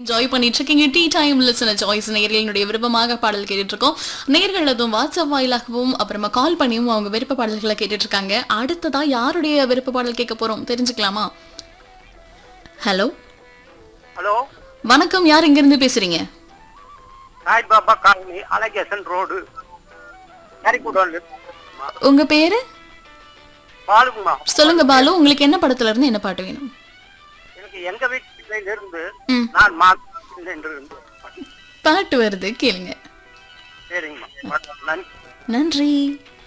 Enjoy பண்ணிட்டு இருக்கீங்க tea time லிசன சாய்ஸ் நேர்களுடைய விருப்பமாக பாடல் கேட்டுட்டு இருக்கோம் நேர்கள் அதுவும் வாட்ஸ்அப் வாயிலாகவும் அப்புறமா கால் பண்ணியும் அவங்க விருப்ப பாடல்களை கேட்டுட்டு இருக்காங்க அடுத்ததா யாருடைய விருப்ப பாடல் கேட்க போறோம் தெரிஞ்சுக்கலாமா ஹலோ ஹலோ வணக்கம் யார் இங்க இருந்து பேசுறீங்க சாய்பாபா காலனி அலகேசன் ரோடு கறிக்கூடம் உங்க பேரு பாலுங்கம்மா சொல்லுங்க பாலு உங்களுக்கு என்ன படத்துல இருந்து என்ன பாட்டு வேணும் எனக்கு எங்க வீட்டில இருந்து ம். நான் மாற்று என்று இருந்து பாட்டு வருது கேளுங்க சரிங்கம்மா நன்றி நன்றி